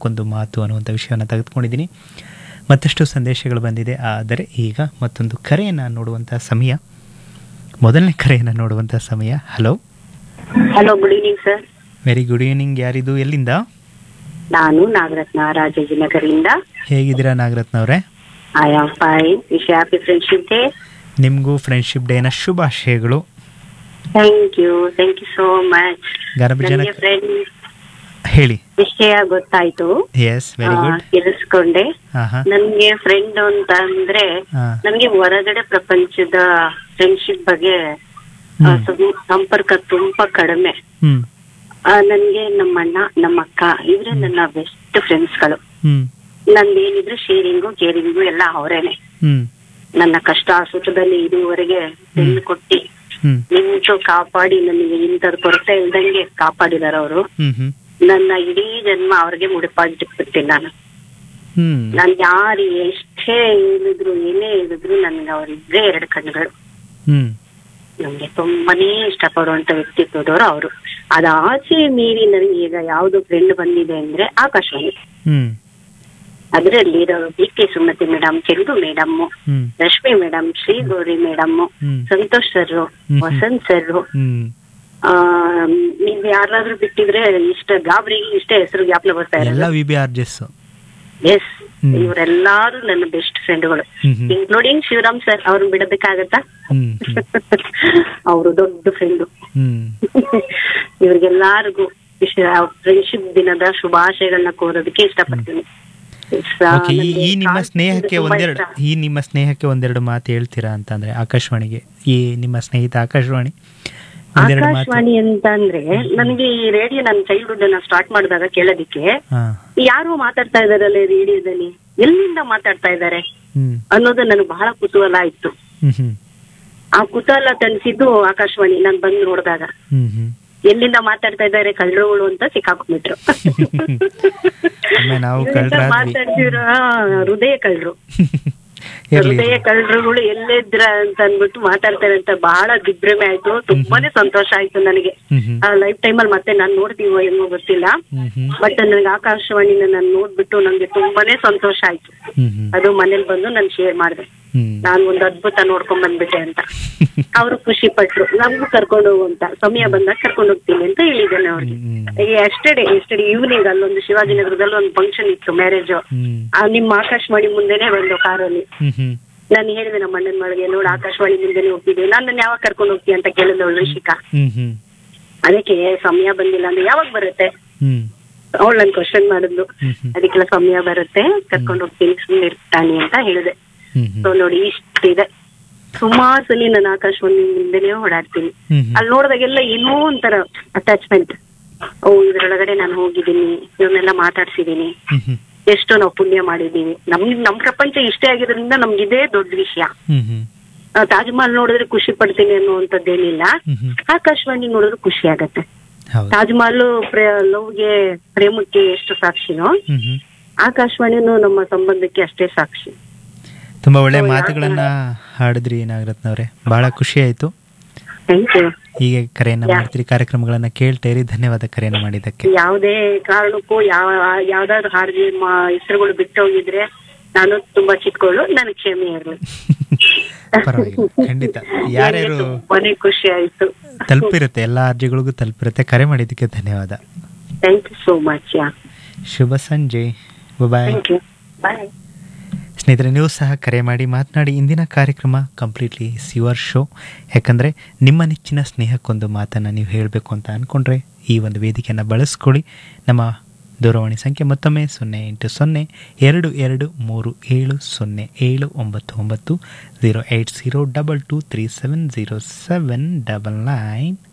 ಸ್ನೇಹಕ್ಕೊಂದು ಮಾತು ಅನ್ನುವಂಥ ವಿಷಯವನ್ನು ತೆಗೆದುಕೊಂಡಿದ್ದೀನಿ ಮತ್ತಷ್ಟು ಸಂದೇಶಗಳು ಬಂದಿದೆ ಆದರೆ ಈಗ ಮತ್ತೊಂದು ಕರೆಯನ್ನು ನೋಡುವಂಥ ಸಮಯ ಮೊದಲನೇ ಕರೆಯನ್ನು ನೋಡುವಂಥ ಸಮಯ hello hello good evening sir very good evening ಯಾರಿದು ಎಲ್ಲಿಂದ ನಾನು ನಾಗರತ್ನ ರಾಜಾಜಿನಗರಿಂದ ಹೇಗಿದ್ದೀರಾ ನಾಗರತ್ನವ್ರೆ I am fine wish happy friendship day ನಿಮಗೂ ಫ್ರೆಂಡ್ಶಿಪ್ ಡೇನ ಶುಭಾಶಯಗಳು thank you thank you so much ಗಣಪ ಜನ ನನಗೆ ಫ್ರೆಂಡ್ ಹೇಳಿ ವಿಷಯ ಗೊತ್ತಾಯ್ತು ಎಸ್ ವೆರಿ ಗುಡ್ ತಿಳಿಸ್ಕೊಂಡೆ ಹಾಂ ಹಾಂ ನನ್ಗೆ ಫ್ರೆಂಡ್ ಅಂತ ಅಂದ್ರೆ ಹಾಂ ನನ್ಗೆ ಹೊರಗಡೆ ಪ್ರಪಂಚದ ಫ್ರೆಂಡ್ಶಿಪ್ ಬಗ್ಗೆ ಆ, ಹ್ಮ್. ಸಂ- ಸಂಪರ್ಕ ತುಂಬಾ ಕಡಿಮೆ ಹ್ಞೂ ಆ, ನನ್ಗೆ ನಮ್ಮ ಅಣ್ಣ ನಮ್ಮ ಅಕ್ಕ ಇವ್ರೆ ನನ್ನ ಬೆಸ್ಟ್ ಫ್ರೆಂಡ್ಸ್ಗಳು ಹ್ಞೂ ನಂದೇನಿದ್ರು ಶೇರಿಂಗು ಕೇರಿಂಗು ಎಲ್ಲ ಅವರೇನೆ ಹ್ಞೂ ನನ್ನ ಕಷ್ಟ ಸುಖದಲ್ಲಿ ಇದುವರೆಗೆ ಬೆನ್ನು ಕೊಟ್ಟಿ ಹ್ಞೂ ನಿಂತು ಕಾಪಾಡಿ ನನಗೆ ಇಂಥದ್ ಕೊರತೆ ಇಲ್ದಂಗೆ ಕಾಪಾಡಿದಾರ ಅವರು ಹ್ಞೂ ಹ್ಞೂ ನನ್ನ ಇಡೀ ಜನ್ಮ ಅವ್ರಿಗೆ ಮುಡಿಪಾಗಿಟ್ಬಿಡ್ತೀನಿ ನಾನು ಹ್ಞೂ ನಾನ್ ಯಾರು ಎಷ್ಟೇ ಹೇಳಿದ್ರು ಏನೇ ಹೇಳಿದ್ರು ನನ್ಗೆ ಅವರಿದ್ರೆ ಎರಡು ಕಣ್ಣುಗಳು ಹ್ಞೂ ನಮ್ಗೆ ತುಂಬಾನೇ ಇಷ್ಟಪಡುವಂತ ವ್ಯಕ್ತಿತ್ವದವರು ಅವರು ಅದಾಚೆ ಮೀರಿ ನನಗೆ ಈಗ ಯಾವ್ದು ಫ್ರೆಂಡ್ ಬಂದಿದೆ ಅಂದ್ರೆ ಆಕಾಶವಾಣಿ ಹ್ಞೂ ಅದರಲ್ಲಿ B K Sumathi madam Chandu madam ಹ್ಞೂ ರಶ್ಮಿ ಮೇಡಮ್ ಶ್ರೀ ಗೌರಿ ಮೇಡಮ್ ಹ್ಮ್. ಸಂತೋಷ್ ಸರ್ ಹ್ಮ್. ವಸಂತ್ ಸರ್ ಹ್ಞೂ ನೀವ್ ಯಾರಾದ್ರೂ ಬಿಟ್ಟಿದ್ರೆ ಇಷ್ಟ ಗಾಬರಿಗೆ ಇಷ್ಟೇ ಹೆಸರು ಜ್ಞಾಪನ ಬರ್ತಾ ಎಲ್ಲ ಇರೋದು ವಿ ಬಿ ಆರ್ ಜೆಸ್ ಎಸ್ ಹ್ಮ್. ಇವರೆಲ್ಲಾರು ನನ್ನ ಬೆಸ್ಟ್ ಫ್ರೆಂಡ್ಗಳು ಹ್ಮ್ ಹ್ಮ್. ಇನ್ಕ್ಲೂಡಿಂಗ್ ಶಿವರಾಮ್ ಸರ್ ಅವ್ರನ್ನ ಬಿಡಬೇಕಾಗತ್ತಾ ಹ್ಮ್ ಹ್ಮ್. ಅವರು ದೊಡ್ಡ ಫ್ರೆಂಡು ಹ್ಮ್ ಇವ್ರಿಗೆಲ್ಲಾರಿಗೂ ಫ್ರೆಂಡ್ಶಿಪ್ ದಿನದ ಶುಭಾಶಯಗಳನ್ನ ಕೋರೋದಕ್ಕೆ ಇಷ್ಟಪಡ್ತೀನಿ It's, ಆ, ಓಕೆ ಈ ನನ್ಗೆ ಈ ನಿಮ್ಮ ಕಾಣ್ತಿದ್ದು ಸ್ನೇಹಕ್ಕೆ ತುಂಬಾ ಒಂದೆರಡು ಇಷ್ಟ. ಈ ನಿಮ್ಮ ಸ್ನೇಹಕ್ಕೆ ಒಂದೆರಡು ಮಾತು ಹೇಳ್ತೀರಾ ಅಂತಂದ್ರೆ ಆಕಾಶವಾಣಿಗೆ ಈ ನಿಮ್ಮ ಸ್ನೇಹಿತ ಆಕಾಶವಾಣಿ ಒಂದೆರಡು ಮಾತು ಆಕಾಶವಾಣಿ ಅಂತ ಅಂದ್ರೆ ನನಗೆ ಈ ರೇಡಿಯೋ ನನ್ನ ಚೈಲ್ಡ್ಹುಡ್ ಅನ್ನ ಸ್ಟಾರ್ಟ್ ಮಾಡಿದಾಗ ಕೇಳೋದಿಕ್ಕೆ ಹಾ ಯಾರು ಮಾತಾಡ್ತಾ ಇದಾರಲ್ಲ ರೇಡಿಯೋದಲ್ಲಿ ಎಲ್ಲಿಂದ ಮಾತಾಡ್ತಾ ಇದ್ದಾರೆ ಹ್ಮ್ ಅನ್ನೋದು ನನಗೆ ಬಹಳ ಕುತೂಹಲ ಇತ್ತು ಹ್ಮ್ ಹ್ಮ್ ಆ ಕುತೂಹಲ ತಣಿಸಿದ್ದು ಆಕಾಶವಾಣಿ ನಾನ್ ಬಂದು ನೋಡಿದಾಗ ಹ್ಮ್ ಹ್ಮ್ ಎಲ್ಲಿಂದ ಮಾತಾಡ್ತಾ ಇದ್ದಾರೆ ಕಳ್ಳರುಗಳು ಅಂತ ಸಿಕ್ಕಾಕೊಂಡ್ಬಿಟ್ರು ಒಮ್ಮೆ ನಾವು ಇವ್ರಿಂದ ಕಳ್ರಾದ್ವಿ ಮಾತಾಡ್ತಿರೋ ಹೃದಯ ಕಳ್ಳರು ಇರ್ಲಿ ಹೃದಯ ಕಳ್ಳರುಗಳು ಎಲ್ಲಿದ್ರ ಅಂತ ಅನ್ಬಿಟ್ಟು ಮಾತಾಡ್ತಾರೆ ಅಂತ ಬಹಳ ದಿಗ್ಭ್ರಮೆ ಆಯ್ತು ತುಂಬಾನೇ ಸಂತೋಷ ಆಯ್ತು ನನಗೆ ಹ್ಮ್ ಹ್ಮ್ ಆ ಲೈಫ್ ಟೈಮಲ್ಲಿ ಮತ್ತೆ ನಾನ್ ನೋಡ್ತೀವೋ ಏನೋ ಗೊತ್ತಿಲ್ಲ ಹ್ಮ್ ಹ್ಮ್ ಬಟ್ ನನಗೆ ಆಕಾಶವಾಣಿನ ನಾನು ನೋಡ್ಬಿಟ್ಟು ನನಗೆ ತುಂಬಾನೇ ಸಂತೋಷ ಆಯ್ತು ಹ್ಮ್ ಹ್ಮ್ ಅದು ಮನೇಲಿ ಬಂದು ನಾನು ಶೇರ್ ಮಾಡಿದೆ ಹ್ಮ್ ನಾನು ಒಂದು ಅದ್ಭುತ ನೋಡ್ಕೊಂಡ್ ಬಂದ್ಬಿಟ್ಟೆ ಅಂತ ಅವರು ಖುಷಿ ಪಟ್ರು ನಮಗೂ ಕರ್ಕೊಂಡು ಹೋಗು ಅಂತ ಸಮಯ ಬಂದಾಗ ಕರ್ಕೊಂಡು ಹೋಗ್ತೀನಿ ಅಂತ ಹೇಳಿದ್ದೇನೆ ಅವ್ರಿಗೆ ಹ್ಮ್ ಈಗ ಎಸ್ಟರ್ಡೇ ಎಸ್ಟರ್ಡೇ ಈವ್ನಿಂಗ್ ಅಲ್ಲೊಂದು ಶಿವಾಜಿನಗರದಲ್ಲಿ ಒಂದು ಫಂಕ್ಷನ್ ಇತ್ತು ಮ್ಯಾರೇಜ್ ಹ್ಮ್ ನಿಮ್ಮ ಆಕಾಶವಾಣಿ ಮುಂದೆನೆ ಬಂದು ಕಾರಲ್ಲಿ ಹ್ಮ್ ಹ್ಮ್ ನಾನು ಹೇಳಿದೆ ನಮ್ಮ ಅಣ್ಣನ ಮಗಳಿಗೆ ನೋಡು ಆಕಾಶವಾಣಿ ಮುಂದೆನೆ ಹೋಗ್ತಿದ್ದೆ ನಾನು ನನ್ನ ಯಾವಾಗ ಕರ್ಕೊಂಡು ಹೋಗ್ತೀನಿ ಅಂತ ಕೇಳಿದವಳು ಋಷಿಕಾ ಹ್ಮ್ ಹ್ಮ್ ಅದಕ್ಕೆ ಸಮಯ ಬಂದಿಲ್ಲ ಅಂದ್ರೆ ಯಾವಾಗ ಬರುತ್ತೆ ಹ್ಮ್ ಅವಳು ನನ್ ಕ್ವಶನ್ ಮಾಡಿದ್ಲು ಹ್ಮ್ ಹ್ಮ್ ಅದಕ್ಕೆಲ್ಲ ಸಮಯ ಬರುತ್ತೆ ಕರ್ಕೊಂಡು ಹೋಗ್ತೀನಿ ಸುಮ್ಮನೆ ಇರ್ತಾನೆ ಅಂತ ಹೇಳಿದೆ ಹ್ಮ್ ಸೊ ಹ್ಮ್ ನೋಡಿ ಇಷ್ಟಿದೆ ಸುಮಾರು ಸಲ ನಾನು ಆಕಾಶವಾಣಿ ಮುಂದೆನೆ ಓಡಾಡ್ತೀನಿ ಹ್ಮ್ ಹ್ಮ್ ಅಲ್ಲಿ ನೋಡಿದಾಗೆಲ್ಲ ಏನೋ ಒಂಥರ ಅಟ್ಯಾಚ್ಮೆಂಟ್ ಓ ಇದ್ರೊಳಗಡೆ ನಾನು ಹೋಗಿದ್ದೀನಿ ಇವನ್ನೆಲ್ಲ ಮಾತಾಡ್ಸಿದೀನಿ ಹ್ಮ್ ಹ್ಮ್ ಎಷ್ಟೋ ನಾವು ಪುಣ್ಯ ಮಾಡಿದೀವಿ ನಮ್ ನಮ್ ಪ್ರಪಂಚ ಇಷ್ಟೇ ಆಗಿರೋದ್ರಿಂದ ನಮ್ಗಿದೇ ದೊಡ್ಡ ವಿಷಯ ಹ್ಮ್ ಹ್ಮ್ ಆ, ತಾಜ್ ಮಹಲ್ ನೋಡಿದ್ರೆ ಖುಷಿ ಪಡ್ತೀನಿ ಅನ್ನುವಂಥದ್ದೇನಿಲ್ಲ ಹ್ಮ್ ಹ್ಮ್ ಆಕಾಶವಾಣಿ ನೋಡಿದ್ರೆ ಖುಷಿ ಆಗತ್ತೆ ಹೌದು ತಾಜ್ ಮಹಲ್ ಲವ್ಗೆ ಪ್ರೇಮಕ್ಕೆ ಎಷ್ಟು ಸಾಕ್ಷಿನೋ ಹ್ಮ್ ಹ್ಮ್ ಆಕಾಶವಾಣಿನೂ ನಮ್ಮ ಸಂಬಂಧಕ್ಕೆ ಅಷ್ಟೇ ಸಾಕ್ಷಿ ತುಂಬಾ ಒಳ್ಳೆ So, ಮಾತುಗಳನ್ನ ಹಾಡಿದ್ರಿ ನಾಗರತ್ನವ್ರೆ ಬಹಳ ಖುಷಿ ಆಯ್ತು ಥ್ಯಾಂಕ್ ಯು ಹೀಗೆ ಕರೆಯನ್ನ Yeah. ಮಾಡ್ತೀರಿ ಕಾರ್ಯಕ್ರಮಗಳನ್ನ ಕೇಳ್ತಾ ಇರಿ ಧನ್ಯವಾದ ಕರೆಯನ್ನ ಮಾಡಿದ್ದಕ್ಕೆ ಯಾವುದೇ ಕಾರಣಕ್ಕೂ ಯಾವ ಯಾವ್ದಾದ್ರು ಹಾಡಿಗೆ ಹೆಸರುಗಳು ಬಿಟ್ಟು ಹೋಗಿದ್ರೆ ನಾನು ತುಂಬಾ ಚಿಕ್ಕವಳು ನನಗೆ ಕ್ಷಮೆ ಇರಲಿ ಪರವಾಗಿಲ್ಲ ಖಂಡಿತ ಯಾರ್ಯಾರು ತುಂಬಾನೇ ಖುಷಿ ಆಯ್ತು ತಲುಪಿರುತ್ತೆ ಎಲ್ಲ ಅರ್ಜಿಗಳಿಗೂ ತಲುಪಿರುತ್ತೆ ಕರೆ ಮಾಡಿದ್ದಕ್ಕೆ ಧನ್ಯವಾದ thank you so much yeah ಶುಭ ಸಂಜೆ ಬಾಯ್ ಥ್ಯಾಂಕ್ ಯು ಬಾಯ್ ಸ್ನೇಹಿತರೆ ನೀವು ಸಹ ಕರೆ ಮಾಡಿ ಮಾತನಾಡಿ ಇಂದಿನ ಕಾರ್ಯಕ್ರಮ ಕಂಪ್ಲೀಟ್ಲಿ ಯುವರ್ ಶೋ ಯಾಕಂದರೆ ನಿಮ್ಮ ನೆಚ್ಚಿನ ಸ್ನೇಹಕ್ಕೊಂದು ಮಾತನ್ನು ನೀವು ಹೇಳಬೇಕು ಅಂತ ಅಂದ್ಕೊಂಡ್ರೆ ಈ ಒಂದು ವೇದಿಕೆಯನ್ನು ಬಳಸ್ಕೊಳ್ಳಿ ನಮ್ಮ ದೂರವಾಣಿ ಸಂಖ್ಯೆ ಮತ್ತೊಮ್ಮೆ ಸೊನ್ನೆ ಎಂಟು ಸೊನ್ನೆ ಎರಡು ಎರಡು ಮೂರು ಏಳು ಸೊನ್ನೆ ಏಳು ಒಂಬತ್ತು ಒಂಬತ್ತು zero eight zero double two three seven zero seven double nine